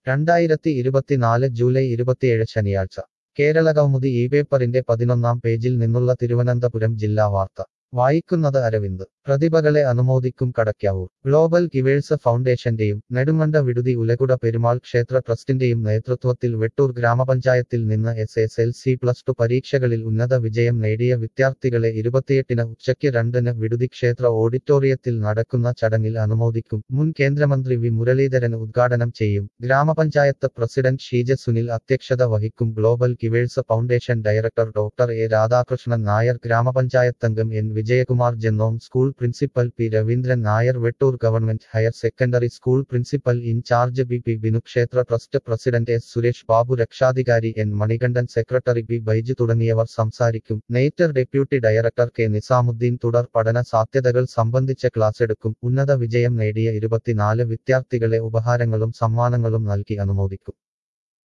രണ്ടായിരത്തി ഇരുപത്തിനാല് ജൂലൈ ഇരുപത്തിയേഴ് ശനിയാഴ്ച കേരള കൗമുദി ഈ പേപ്പറിന്റെ പതിനൊന്നാം പേജിൽ നിന്നുള്ള തിരുവനന്തപുരം ജില്ലാ വാർത്ത വായിക്കുന്നത് അരവിന്ദ് പ്രതിഭകളെ അനുമോദിക്കും കടയ്ക്കാവൂർ ഗ്ലോബൽ ഗിവേഴ്സ് ഫൗണ്ടേഷന്റെയും നെടുമണ്ട വിടുതി ഉലകുട പെരുമാൾ ക്ഷേത്ര ട്രസ്റ്റിന്റെയും നേതൃത്വത്തിൽ വെട്ടൂർ ഗ്രാമപഞ്ചായത്തിൽ നിന്ന് S S L C plus two പരീക്ഷകളിൽ ഉന്നത വിജയം നേടിയ വിദ്യാർത്ഥികളെ ഇരുപത്തിയെട്ടിന് ഉച്ചയ്ക്ക് രണ്ടിന് വിടുതി ക്ഷേത്ര ഓഡിറ്റോറിയത്തിൽ നടക്കുന്ന ചടങ്ങിൽ അനുമോദിക്കും മുൻ കേന്ദ്രമന്ത്രി വി മുരളീധരൻ ഉദ്ഘാടനം ചെയ്യും ഗ്രാമപഞ്ചായത്ത് പ്രസിഡന്റ് ഷീജ സുനിൽ അധ്യക്ഷത വഹിക്കും global givers foundation director doctor A Radhakrishnan Nair ഗ്രാമപഞ്ചായത്തംഗം എൻ വിജയകുമാർ ജെന്നോം school principal P Raveendran Nair Vettoor government higher secondary school principal in charge B P Binu ക്ഷേത്ര trust president S Suresh Babu രക്ഷാധികാരി N Manikandan secretary B Baiju തുടങ്ങിയവർ സംസാരിക്കും നെയ്റ്റർ ഡെപ്യൂട്ടി ഡയറക്ടർ കെ നിസാമുദ്ദീൻ തുടർ പഠന സാധ്യതകൾ സംബന്ധിച്ച ക്ലാസ് എടുക്കും ഉന്നത വിജയം നേടിയ ഇരുപത്തിനാല് വിദ്യാർത്ഥികളെ ഉപഹാരങ്ങളും സമ്മാനങ്ങളും നൽകി അനുമോദിക്കും